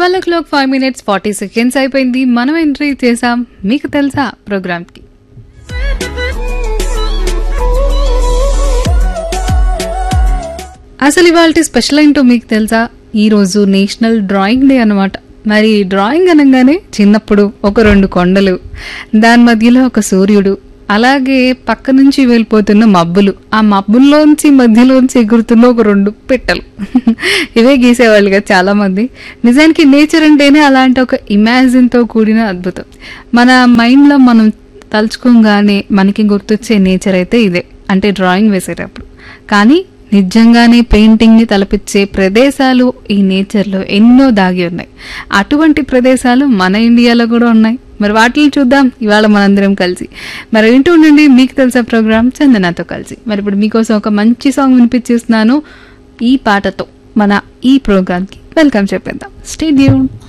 twelve o'clock five minutes forty seconds అయిపోయింది మనం entry చేసాం మీకు తెలుసా ప్రోగ్రామ్కి అసలు ఇవాళ స్పెషల్ ఏంటో మీకు తెలుసా ఈరోజు నేషనల్ డ్రాయింగ్ డే అనమాట మరి డ్రాయింగ్ అనగానే చిన్నప్పుడు ఒక రెండు కొండలు దాని మధ్యలో ఒక సూర్యుడు అలాగే పక్క నుంచి వెళ్ళిపోతున్న మబ్బులు ఆ మబ్బుల్లోంచి మధ్యలోంచి ఎగురుతున్న ఒక రెండు పిట్టలు ఇవే గీసేవాళ్ళుగా చాలా మంది నిజానికి నేచర్ అంటేనే అలాంటి ఒక ఇమాజిన్తో కూడిన అద్భుతం మన మైండ్లో మనం తలుచుకోగానే మనకి గుర్తొచ్చే నేచర్ అయితే ఇదే అంటే డ్రాయింగ్ వేసేటప్పుడు కానీ నిజంగానే పెయింటింగ్ని తలపించే ప్రదేశాలు ఈ నేచర్లో ఎన్నో దాగి ఉన్నాయి అటువంటి ప్రదేశాలు మన ఇండియాలో కూడా ఉన్నాయి మరి వాటిని చూద్దాం ఇవాళ మనందరం కలిసి మరి వింటూ ఉండండి మీకు తెలిసే ప్రోగ్రామ్ చందనాతో కలిసి మరి ఇప్పుడు మీకోసం ఒక మంచి సాంగ్ వినిపించేస్తున్నాను ఈ పాటతో మన ఈ ప్రోగ్రామ్కి వెల్కమ్ చెప్పేద్దాం స్టేడియం